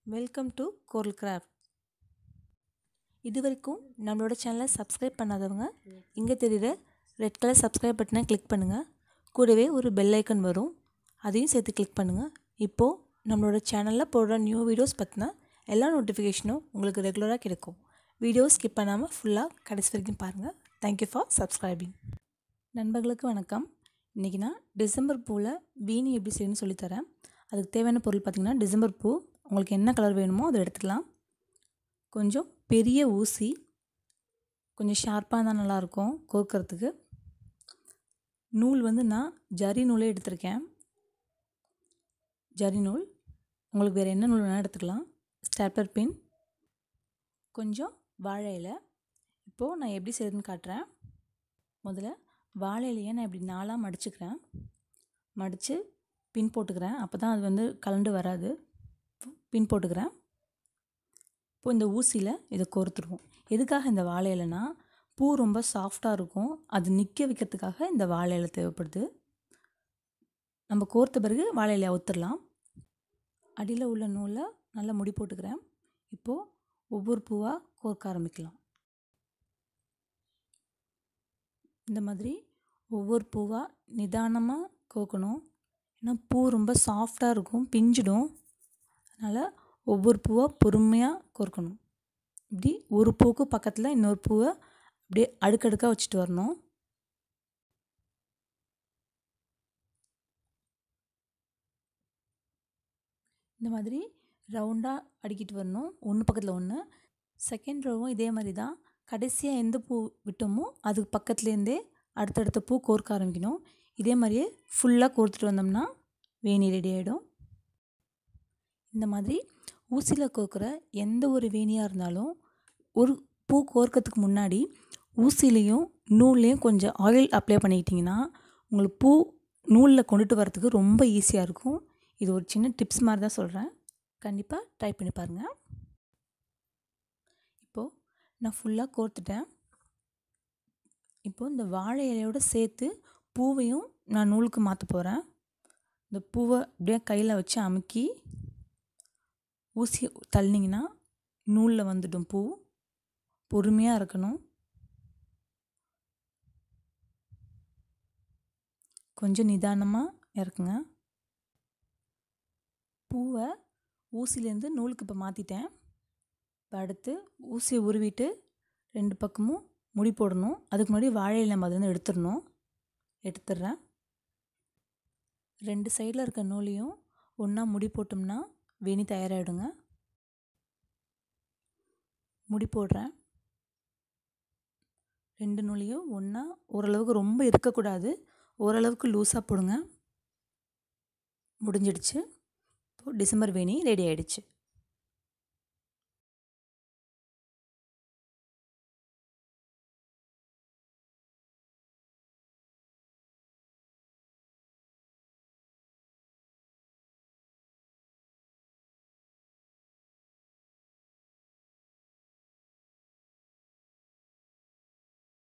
welcome to coral craft இது வரைக்கும் நம்மளோட சேனலை சப்ஸ்கிரைப் பண்ணாதவங்க இங்கே தெரியுற ரெட் கலர் சப்ஸ்கிரைப் பட்டனை கிளிக் பண்ணுங்கள் கூடவே ஒரு பெல் ஐக்கன் வரும் அதையும் சேர்த்து கிளிக் பண்ணுங்கள் இப்போது நம்மளோட சேனலில் போடுற நியூ வீடியோஸ் பற்றின எல்லா நோட்டிஃபிகேஷனும் உங்களுக்கு ரெகுலராக கிடைக்கும் வீடியோ ஸ்கிப் பண்ணாமல் ஃபுல்லாக கடைசி வரைக்கும் பாருங்கள் தேங்க்யூ ஃபார் சப்ஸ்கிரைபிங் நண்பர்களுக்கு வணக்கம் இன்றைக்கி நான் டிசம்பர் பூவில் வீணி எப்படி செய்யணும்னு சொல்லித்தரேன் அதுக்கு தேவையான பொருள் பார்த்திங்கன்னா டிசம்பர் பூ உங்களுக்கு என்ன கலர் வேணுமோ அதை எடுத்துக்கலாம் கொஞ்சம் பெரிய ஊசி கொஞ்சம் ஷார்ப்பாக இருந்தால் நல்லாயிருக்கும் கோர்க்கறதுக்கு நூல் வந்து நான் ஜரி நூலே எடுத்திருக்கேன் ஜரி நூல் உங்களுக்கு வேறு என்ன நூல் வேணால் எடுத்துக்கலாம் ஸ்டாப்லர் பின் கொஞ்சம் வாழை இலை இப்போது நான் எப்படி செய்யுதுன்னு காட்டுறேன் முதல்ல வாழை இலையை நான் இப்படி நாலாக மடிச்சுக்கிறேன் மடித்து பின் போட்டுக்கிறேன் அப்போ தான் அது வந்து கலண்டு வராது பின் போட்டுக்கிறேன் இப்போ இந்த ஊசியில் இதை கோர்த்துருவோம் எதுக்காக இந்த வாழை இலைனா பூ ரொம்ப சாஃப்டாக இருக்கும் அது நிற்க வைக்கிறதுக்காக இந்த வாழை இலை தேவைப்படுது நம்ம கோர்த்த பிறகு வாழை இலையை ஊற்றுடலாம் அடியில் உள்ள நூலை நல்லா முடி போட்டுக்கிறேன் இப்போது ஒவ்வொரு பூவாக கோர்க்க ஆரம்பிக்கலாம் இந்த மாதிரி ஒவ்வொரு பூவாக நிதானமாக கோக்கணும் ஏன்னா பூ ரொம்ப சாஃப்டாக இருக்கும் பிஞ்சிடும் அதனால் ஒவ்வொரு பூவாக பொறுமையாக கோர்க்கணும் இப்படி ஒரு பூவுக்கு பக்கத்தில் இன்னொரு பூவை அப்படியே அடுக்கடுக்காக வச்சுட்டு வரணும் இந்த மாதிரி ரவுண்டாக அடுக்கிட்டு வரணும் ஒன்று பக்கத்தில் ஒன்று செகண்ட் ரோவும் இதே மாதிரி தான் கடைசியாக எந்த பூ விட்டோமோ அதுக்கு பக்கத்துலேருந்தே அடுத்தடுத்த பூ கோர்க்க ஆரம்பிக்கணும் இதே மாதிரியே ஃபுல்லாக கோர்த்துட்டு வந்தோம்னா வேணி ரெடி ஆகிடும் இந்த மாதிரி ஊசியில் கோர்க்குற எந்த ஒரு வேணியாக இருந்தாலும் ஒரு பூ கோர்க்கறதுக்கு முன்னாடி ஊசிலையும் நூல்லையும் கொஞ்சம் ஆயில் அப்ளை பண்ணிக்கிட்டிங்கன்னா உங்களுக்கு பூ நூலில் கொண்டுட்டு வரத்துக்கு ரொம்ப ஈஸியாக இருக்கும் இது ஒரு சின்ன டிப்ஸ் மாதிரி தான் சொல்கிறேன் கண்டிப்பாக ட்ரை பண்ணி பாருங்கள் இப்போது நான் ஃபுல்லாக கோர்த்துட்டேன் இப்போது இந்த வாழை இலையோடு சேர்த்து பூவையும் நான் நூலுக்கு மாற்ற போகிறேன் இந்த பூவை அப்படியே கையில் வச்சு அமுக்கி ஊசி தள்ளினீங்கன்னா நூலில் வந்துடும் பூ பொறுமையாக இருக்கணும் கொஞ்சம் நிதானமாக இறக்குங்க பூவை ஊசிலேருந்து நூலுக்கு இப்போ மாற்றிட்டேன் இப்போ அடுத்து ஊசியை உருவிட்டு ரெண்டு பக்கமும் முடி போடணும் அதுக்கு முன்னாடி வாழையில நம்ம அதுலேருந்து எடுத்துடணும் எடுத்துடுறேன் ரெண்டு சைடில் இருக்க நூலையும் ஒன்றா முடி போட்டோம்னா வேணி தயாராகிடுங்க முடி போடுறேன் ரெண்டு நூலையும் ஒன்றா ஓரளவுக்கு ரொம்ப இருக்கக்கூடாது ஓரளவுக்கு லூஸாக போடுங்க முடிஞ்சிடுச்சு இப்போது டிசம்பர் வேணி ரெடி ஆகிடுச்சு